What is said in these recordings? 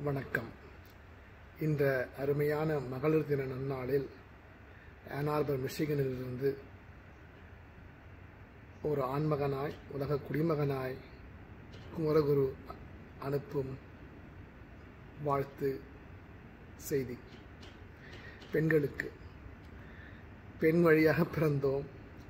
வணக்கம் இந்த அருமையான மகளிர் தின நன்னாளில் ஆனார்பர் மிஷிகனிலிருந்து ஒரு ஆண்மகனாய் உலக குடிமகனாய் குமரகுரு அனுப்பும் வாழ்த்து செய்தி பெண்களுக்கு பெண் வழியாக பிறந்தோம்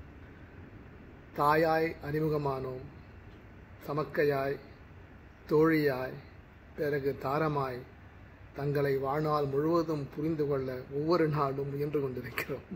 தாயாய் அறிமுகமானோம் சமக்கையாய் தோழியாய் பிறகு தாரமாய் தங்களை வாழ்நாள் முழுவதும் புரிந்து கொள்ள ஒவ்வொரு நாளும் முயன்று கொண்டிருக்கிறோம்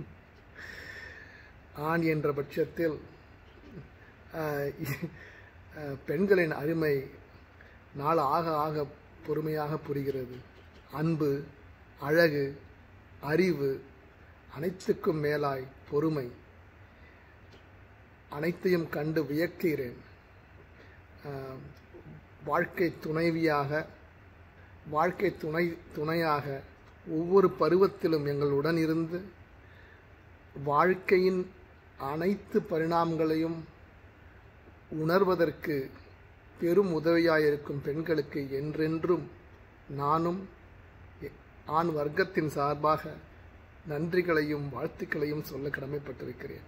ஆண் என்ற பட்சத்தில் ஆஹ், ஆஹ், பெண்களின் அருமை நாள் ஆக ஆக பொறுமையாக புரிகிறது அன்பு அழகு அறிவு அனைத்துக்கும் மேலாய் பொறுமை அனைத்தையும் கண்டு வியக்கிறேன் ஆஹ், வாழ்க்கை துணைவியாக வாழ்க்கை துணை துணையாக ஒவ்வொரு பருவத்திலும் எங்களுடன் இருந்து வாழ்க்கையின் அனைத்து பரிணாமங்களையும் உணர்வதற்கு பெரும் உதவியாயிருக்கும் பெண்களுக்கு என்றென்றும் நானும் எ- ஆண் வர்க்கத்தின் சார்பாக நன்றிகளையும் வாழ்த்துக்களையும் சொல்ல கடமைப்பட்டிருக்கிறேன்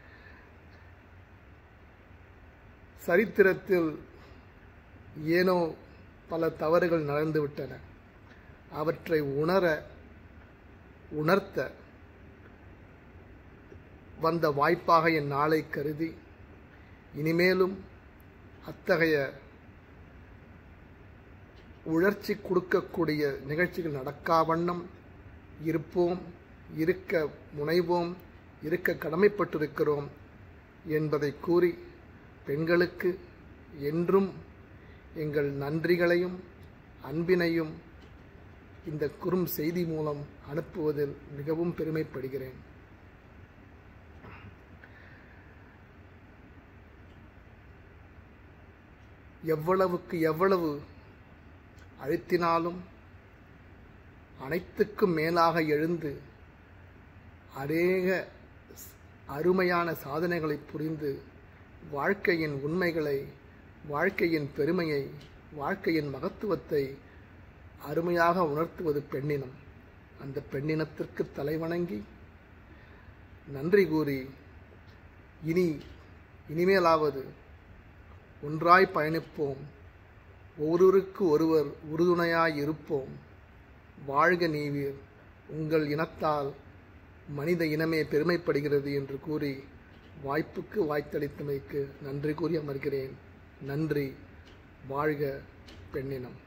சரித்திரத்தில் ஏனோ பல தவறுகள் நடந்துவிட்டன அவற்றை உணர உணர்த்த வந்த வாய்ப்பாக என் நாளை கருதி இனிமேலும் அத்தகைய உணர்ச்சி கொடுக்கக்கூடிய நிகழ்ச்சிகள் நடக்கா வண்ணம் இருப்போம் இருக்க முனைவோம் இருக்க கடமைப்பட்டிருக்கிறோம் என்பதை கூறி பெண்களுக்கு என்றும் எங்கள் நன்றிகளையும் அன்பினையும் இந்த குறும் செய்தி மூலம் அனுப்புவதில் மிகவும் பெருமைப்படுகிறேன் எவ்வளவுக்கு எவ்வளவு அழுத்தினாலும் அனைத்துக்கும் மேலாக எழுந்து அநேக ஸ்- அருமையான சாதனைகளை புரிந்து வாழ்க்கையின் உண்மைகளை வாழ்க்கையின் பெருமையை வாழ்க்கையின் மகத்துவத்தை அருமையாக உணர்த்துவது பெண்ணினம் அந்த பெண்ணினத்திற்கு தலைவணங்கி நன்றி கூறி இனி இனிமேலாவது ஒன்றாய் பயணிப்போம் ஒருவருக்கு ஒருவர் உறுதுணையாய் இருப்போம் வாழ்க நீவீர் உங்கள் இனத்தால் மனித இனமே பெருமைப்படுகிறது என்று கூறி வாய்ப்புக்கு வாய்த்தளித்தமைக்கு நன்றி கூறி அமர்கிறேன் நன்றி வாழ்க பெண்ணினம்